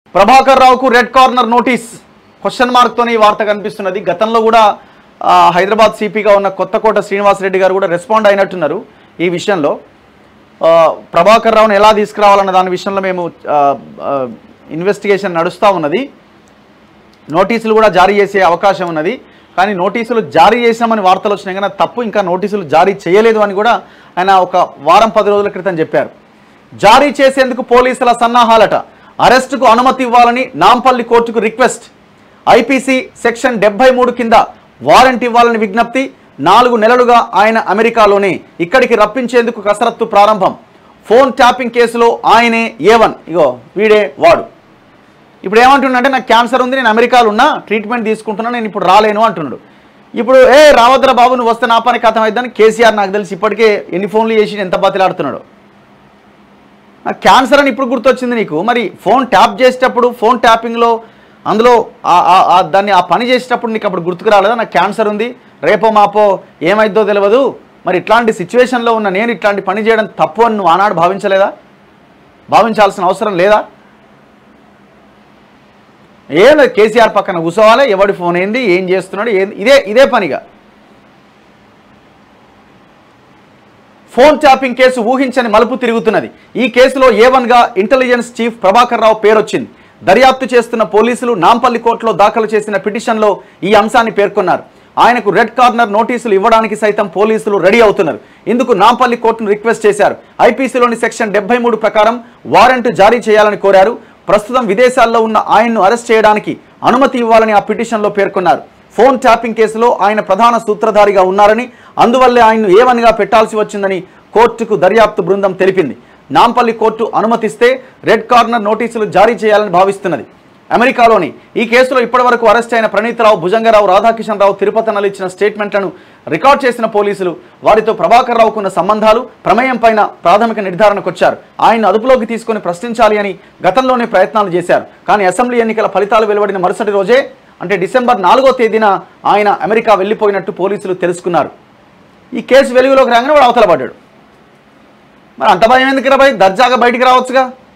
ప్రభాకర్ రావుకు red corner notice question మార్క్తోనే ఈ వార్త కనిపిస్తున్నది గతంలో కూడా ఆ, హైదరాబాద్ సిపిగా ఉన్న కొత్తకోట శ్రీనివాసరెడ్డి గారు కూడా రెస్పాండ్ అయినట్టున్నారు ఈ విషయంలో ఆ, ప్రభాకర్ రావును ఎలా తీసుకురావాలన్న దాని విషయంలో మేము ఇన్వెస్టిగేషన్ నడుస్తూ ఉన్నది నోటీసులు కూడా జారీ చేసే అవకాశం ఉన్నది కానీ నోటీసులు జారీ చేసామని వార్తలు వచ్చినాయి కానీ అది తప్పు ఇంకా నోటీసులు జారీ చేయలేదు అని కూడా ఆయన ఒక వారం పది రోజుల క్రితం చెప్పారు జారీ చేసేందుకు పోలీసుల సన్నాహాలట అరెస్టుకు అనుమతి ఇవ్వాలని నాంపల్లి కోర్టుకు రిక్వెస్ట్ ఐపీసీ సెక్షన్ డెబ్బై మూడు కింద వారెంట్ ఇవ్వాలని విజ్ఞప్తి నాలుగు నెలలుగా ఆయన అమెరికాలోనే ఇక్కడికి రప్పించేందుకు కసరత్తు ప్రారంభం ఫోన్ ట్యాపింగ్ కేసులో ఆయనే ఏవన్ ఇగో వీడే వాడు ఇప్పుడు ఏమంటున్నాడంటే నాకు క్యాన్సర్ ఉంది నేను అమెరికాలో ఉన్నా ట్రీట్మెంట్ తీసుకుంటున్నా నేను ఇప్పుడు రాలేను అంటున్నాడు ఇప్పుడు ఏ రావద్రా బాబు నువ్వు వస్తే నా పని కథం అయిద్దని కేసీఆర్ నాకు తెలిసి ఇప్పటికే ఎన్ని ఫోన్లు చేసి ఎంత బతిలాడుతున్నాడు నాకు క్యాన్సర్ అని ఇప్పుడు గుర్తొచ్చింది నీకు మరి ఫోన్ ట్యాప్ చేసేటప్పుడు ఫోన్ ట్యాపింగ్లో అందులో ఆ- ఆ- ఆ దాన్ని ఆ పని చేసేటప్పుడు నీకు అప్పుడు గుర్తుకు రాలేదా నాకు క్యాన్సర్ ఉంది రేపో మాపో ఏమైద్దో తెలియదు మరి ఇట్లాంటి సిచ్యువేషన్లో ఉన్న నేను ఇట్లాంటి పని చేయడం తప్పు అని నువ్వు ఆనాడు భావించలేదా భావించాల్సిన అవసరం లేదా ఏం లేదు కేసీఆర్ పక్కన కూర్చోవాలి ఎవడి ఫోన్ ఏంది ఏం చేస్తున్నాడు ఏంది ఇదే ఇదే పనిగా ఫోన్ ట్యాపింగ్ కేసు ఊహించని మలుపు తిరుగుతున్నది ఈ కేసులో ఏ గా ఇంటెలిజెన్స్ చీఫ్ ప్రభాకర్ రావు పేరొచ్చింది దర్యాప్తు చేస్తున్న పోలీసులు నాంపల్లి కోర్టులో దాఖలు చేసిన పిటిషన్లో ఈ అంశాన్ని పేర్కొన్నారు ఆయనకు రెడ్ కార్నర్ నోటీసులు ఇవ్వడానికి సైతం పోలీసులు రెడీ అవుతున్నారు ఇందుకు నాంపల్లి కోర్టును రిక్వెస్ట్ చేశారు ఐపీసీలోని సెక్షన్ డెబ్బై మూడు ప్రకారం వారెంట్ జారీ చేయాలని కోరారు ప్రస్తుతం విదేశాల్లో ఉన్న ఆయన్ను అరెస్ట్ చేయడానికి అనుమతి ఇవ్వాలని ఆ పిటిషన్లో పేర్కొన్నారు ఫోన్ ట్యాపింగ్ కేసులో ఆయన ప్రధాన సూత్రధారిగా ఉన్నారని అందువల్లే ఆయన్ను ఏవన్గా పెట్టాల్సి వచ్చిందని కోర్టుకు దర్యాప్తు బృందం తెలిపింది నాంపల్లి కోర్టు అనుమతిస్తే రెడ్ కార్నర్ నోటీసులు జారీ చేయాలని భావిస్తున్నది అమెరికాలోని ఈ కేసులో ఇప్పటివరకు అరెస్ట్ అయిన ప్రణీతరావు భుజంగరావు రాధాకిషన్ రావు తిరుపతనలు ఇచ్చిన స్టేట్మెంట్లను రికార్డ్ చేసిన పోలీసులు వారితో ప్రభాకర్ రావుకున్న సంబంధాలు ప్రమేయం పైన ప్రాథమిక నిర్ధారణకు వచ్చారు ఆయన అదుపులోకి తీసుకొని ప్రశ్నించాలి అని గతంలోనే ప్రయత్నాలు చేశారు కానీ అసెంబ్లీ ఎన్నికల ఫలితాలు వెలువడిన మరుసటి రోజే అంటే డిసెంబర్ నాలుగో తేదీన ఆయన అమెరికా వెళ్ళిపోయినట్టు పోలీసులు తెలుసుకున్నారు ఈ కేసు వెలుగులోకి రాగానే వాడు అవతల పడ్డాడు మరి అంత భయం ఎందుకు రా భయ్ దర్జాగా బయటికి రావచ్చుగా